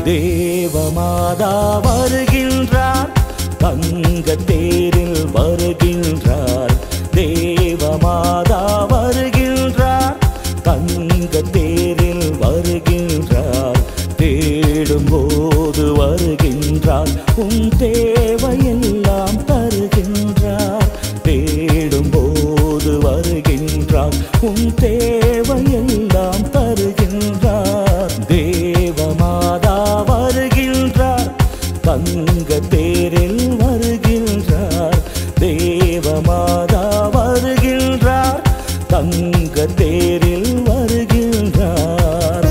தேவமாதா வருகின்றார் தங்க தேரில் வருகின்றார் தேவமாதா வருகின்றார் தங்க தேரில் வருகின்றார் தேடும்போது வருகின்றார் உன் தேவையெல்லாம் தருகின்றார் தேடும்போது வருகின்றார் உன் தேவையெல்லாம் தருகின்றார் தேவமாதா வருகின்றார் தங்க தேரில் வருகின்றார் தேவமாதா வருகின்றார் தங்க தேரில் வருகின்றார்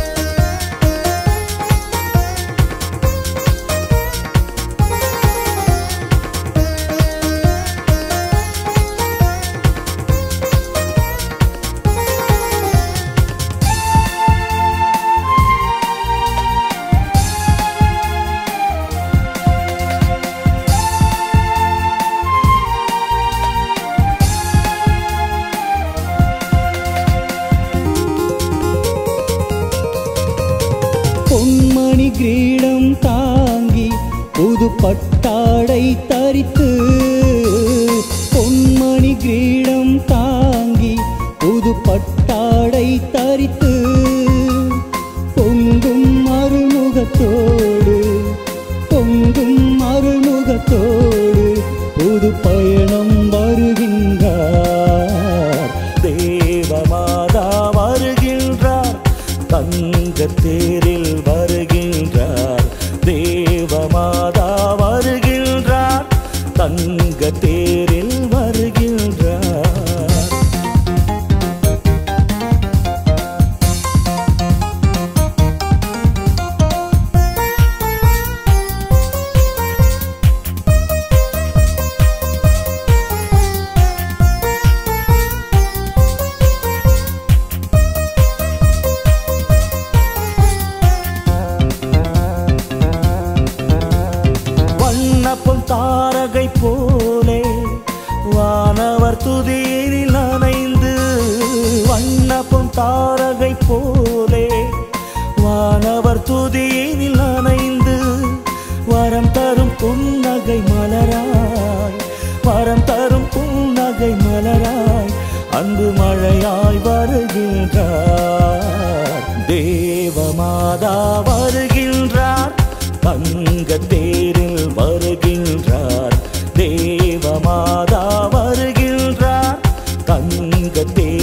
பொன்மணி கிரீடம் தாங்கி புது பட்டாடை தரித்து பொன்மணி கிரீடம் தாங்கி புது பட்டாடை தரித்து பொங்கும் அருமுகத்தோடு பொங்கும் அருமுகத்தோடு புது பயணம் வருகின்றார் தேவமாதா வருகின்றார் தங்க தேரில் வருகின்றார் தேவமாதா வருகின்றார் தங்க தேரில் வருகின்றார் வண்ணப்பொன் தாரகை போலே வானவர் துதியினில் அணைந்து வண்ணப்பொன் தாரகை போலே வானவர் துதியினில் அணைந்து வரம் தரும் புன்னகை மலராய் வரம் தரும் புன்னகை மலராய் அன்பு மழையாய் வருகின்றார் தேவமாதா வருகின்றார் தங்க தேரில் வருகின்றார் தேவமாதா வருகின்றார் தங்க தேரில்